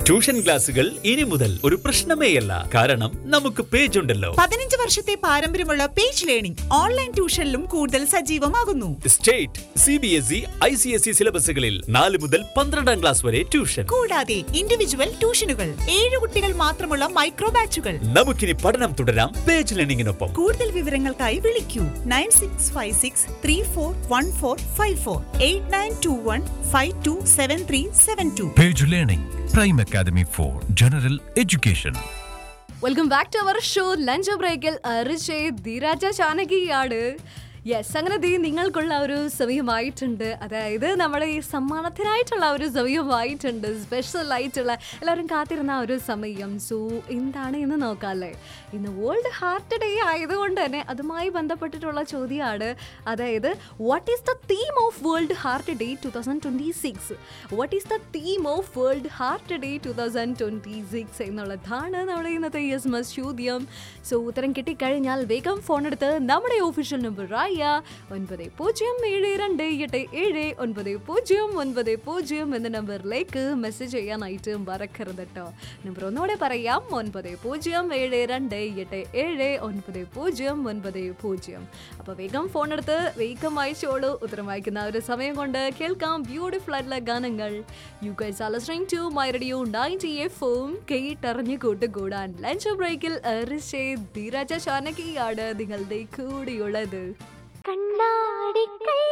Tuition ക്ലാസുകൾ ഇനി മുതൽ ഒരു പ്രശ്നമേയല്ല കാരണം നമുക്ക് പേജ് ഉണ്ടല്ലോ പതിനഞ്ച് വർഷത്തെ പാരമ്പര്യമുള്ള പേജ് ലേണിംഗ് ഓൺലൈൻ ട്യൂഷനിലും കൂടുതൽ സജീവമാകുന്നു state C B S E I C S E സിലബസുകളിൽ നാല് മുതൽ പന്ത്രണ്ടാം ക്ലാസ് വരെ ട്യൂഷൻ കൂടാതെ ഇൻഡിവിജ്വൽ ട്യൂഷനുകൾ ഏഴ് കുട്ടികൾ മാത്രമുള്ള മൈക്രോ ബാച്ചുകൾ നമുക്കിനി പഠനം തുടരാം പേജ് ലേണിംഗിനൊപ്പം കൂടുതൽ വിവരങ്ങൾക്കായി വിളിക്കൂ nine six five six three four one four five four eight nine two one five two seven three seven two Page Learning, Prime Academy for General Education. Welcome back to our show lunch ബ്രേക്കിൽ റിഷേ ധീരാജ ചാനകിയാണ് yes അങ്ങനെ ദീ നിങ്ങൾക്കുള്ള ഒരു സമയമായിട്ടുണ്ട് അതായത് നമ്മുടെ ഈ സമ്മാനത്തിനായിട്ടുള്ള ഒരു സമയമായിട്ടുണ്ട് സ്പെഷ്യൽ ആയിട്ടുള്ള എല്ലാവരും കാത്തിരുന്ന ആ ഒരു സമയം സോ എന്താണ് എന്ന് നോക്കാമല്ലേ ഇന്ന് വേൾഡ് ഹാർട്ട് ഡേ ആയതുകൊണ്ട് തന്നെ അതുമായി ബന്ധപ്പെട്ടിട്ടുള്ള ചോദ്യമാണ് അതായത് what is the theme of world heart day two thousand twenty six what is the theme of world heart day two thousand twenty six എന്നുള്ളതാണ് നമ്മുടെ ഇന്നത്തെ യെസ് മസ് ചോദ്യം സോ ഉത്തരം കിട്ടിക്കഴിഞ്ഞാൽ വേഗം ഫോൺ എടുത്ത് നമ്മുടെ ഒഫീഷ്യൽ നമ്പറായ ഒൻപത് പൂജ്യം ഏഴ് രണ്ട് എട്ട് ഏഴ് ഒൻപത് പൂജ്യം ഒൻപത് പൂജ്യം എന്ന നമ്പറിലേക്ക് മെസ്സേജ് ചെയ്യാനായിട്ട് മറക്കരുത് കേട്ടോ നമ്പർ ഒന്നുകൂടെ പറയാം ഒൻപത് പൂജ്യം ഏഴ് രണ്ട് എട്ട് ഏഴ് ഒൻപത് പൂജ്യം ഒൻപത് പൂജ്യം അപ്പോൾ വേഗം ഫോൺ എടുത്ത് വേഗം അയച്ചോളൂ ഉത്തരം വായിക്കുന്ന ഒരു സമയം കൊണ്ട് കേൾക്കാം ബ്യൂട്ടിഫുൾ ആയിട്ടുള്ള ഗാനങ്ങൾ you guys are listening to my radio 90 എഫും കേട്ടറിഞ്ഞു കൂട്ടുകൂടാൻ ലഞ്ച് ബ്രേക്കിൽ ഋഷേ ധീരാജ ചാനകിയാണ് നിങ്ങളുടെ കൂടെയുള്ളത് കണ്ണാടിക്കൈ